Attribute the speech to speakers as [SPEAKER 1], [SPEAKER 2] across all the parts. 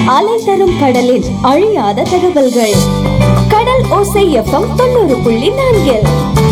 [SPEAKER 1] அலை தரும் கடலின் அழியாத தகவல்கள் கடல் ஓசை எஃப்எம் தொண்ணூறு புள்ளி நான்கில்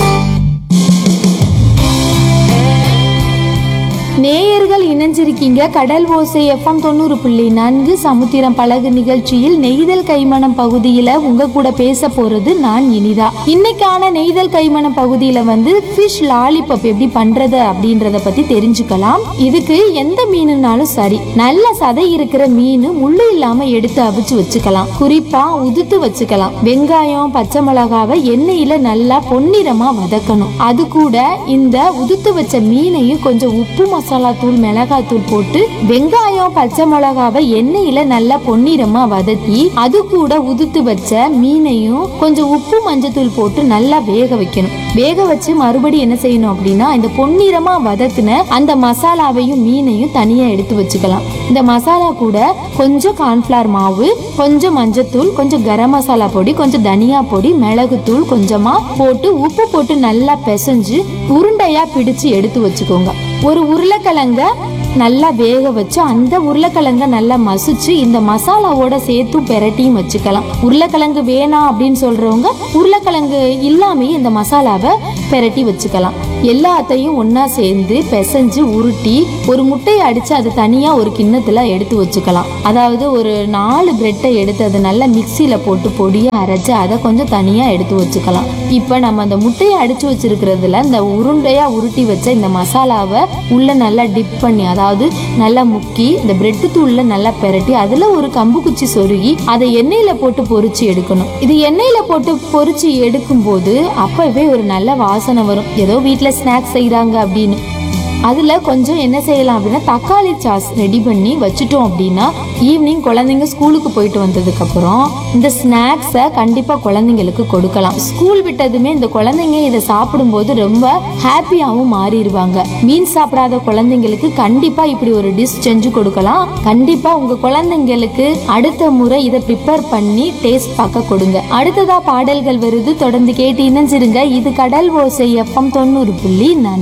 [SPEAKER 2] நேயர்கள் இணைஞ்சிருக்கீங்க கடல் ஓசை எஃப்எம் தொண்ணூறு புள்ளி நான்கு சமுத்திரம் பழகு நிகழ்ச்சியில் நெய்தல் கைமணம் பகுதியில உங்க கூட பேச போறது நான் இனிதா இன்னைக்கான நெய்தல் கைமணம் பகுதியில வந்து ஃபிஷ் லாலிபப் எப்படி பண்றது அப்படின்றத பத்தி தெரிஞ்சுக்கலாம் இதுக்கு எந்த மீனுனாலும் சரி நல்ல சதை இருக்கிற மீன் முள்ளு இல்லாம எடுத்து அவிச்சு வச்சுக்கலாம் குறிப்பா உதுத்து வச்சுக்கலாம் வெங்காயம் பச்சை மிளகாவை எண்ணெயில நல்லா பொன்னிறமா வதக்கணும் அது கூட இந்த உதுத்து வச்ச மீனையும் கொஞ்சம் உப்பு மசாலா தூள் மிளகாய் தூள் போட்டு வெங்காயம் பச்சை மிளகாவை எண்ணெயில நல்லா பொன்னிறமா வதக்கி அது கூட உதுத்து வச்ச மீனையும் கொஞ்சம் உப்பு மஞ்சத்தூள் போட்டு நல்லா வேக வைக்கணும் வேக வச்சு மறுபடியும் என்ன செய்யணும் அப்படின்னா இந்த பொன்னிறமா வதக்குன அந்த மசாலாவையும் மீனையும் தனியா எடுத்து வச்சுக்கலாம் இந்த மசாலா கூட கொஞ்சம் கார்ன்ஃபிளவர் மாவு கொஞ்சம் மஞ்சத்தூள் கொஞ்சம் கரம் மசாலா பொடி கொஞ்சம் தனியா பொடி மிளகுத்தூள் கொஞ்சமா போட்டு உப்பு போட்டு நல்லா பிசைஞ்சு உருண்டையா பிடிச்சு எடுத்து வச்சுக்கோங்க ஒரு உருளைக்கிழங்க நல்லா வேக வச்சு அந்த உருளைக்கிழங்க நல்லா மசிச்சு இந்த மசாலாவோட சேர்த்து பெரட்டியும் வச்சுக்கலாம் உருளைக்கிழங்கு வேணாம் அப்படின்னு சொல்றவங்க உருளைக்கிழங்கு இல்லாமையே இந்த மசாலாவை பெரட்டி வச்சுக்கலாம் எல்லாத்தையும் ஒண்ணா சேர்ந்து பிசைஞ்சு உருட்டி ஒரு முட்டையை அடிச்சு அது தனியா ஒரு கிண்ணத்துல எடுத்து வச்சுக்கலாம் அதாவது ஒரு நாலு பிரெட்டை எடுத்து அதை நல்லா மிக்சியில போட்டு பொடியா அரைச்சு அதை கொஞ்சம் தனியா எடுத்து வச்சுக்கலாம் இப்ப நம்ம அந்த முட்டையை அடிச்சு வச்சிருக்கிறதுல இந்த உருண்டையா உருட்டி வச்ச இந்த மசாலாவை உள்ள நல்லா டிப் பண்ணி அதாவது நல்லா முக்கி இந்த பிரெட் தூள்ல நல்லா பெரட்டி அதுல ஒரு கம்பு குச்சி சொருகி அதை எண்ணெயில போட்டு பொரிச்சு எடுக்கணும் இது எண்ணெயில போட்டு பொரிச்சு எடுக்கும் போது அப்பவே ஒரு நல்ல வாசனை வரும் ஏதோ வீட்ல ஸ்நாக்ஸ் செய்றாங்க அப்படின்னு அதுல கொஞ்சம் என்ன செய்யலாம் அப்படின்னா தக்காளி சாஸ் ரெடி பண்ணி வச்சுட்டோம் அப்படின்னா ஈவினிங் குழந்தைங்க ஸ்கூலுக்கு போயிட்டு வந்ததுக்கு அப்புறம் இந்த ஸ்நாக்ஸை கண்டிப்பா குழந்தைங்களுக்கு கொடுக்கலாம் ஸ்கூல் விட்டதுமே இந்த குழந்தைங்க இதை சாப்பிடும்போது ரொம்ப ஹாப்பியாவும் மாறிடுவாங்க மீன் சாப்பிடாத குழந்தைங்களுக்கு கண்டிப்பா இப்படி ஒரு டிஷ் செஞ்சு கொடுக்கலாம் கண்டிப்பா உங்க குழந்தைங்களுக்கு அடுத்த முறை இதை ப்ரிப்பேர் பண்ணி டேஸ்ட் பார்க்க கொடுங்க அடுத்ததா பாடல்கள் வருது தொடர்ந்து கேட்டு இணைஞ்சிருங்க இது கடல் ஓசை எஃப்எம் தொண்ணூறு புள்ளி நான்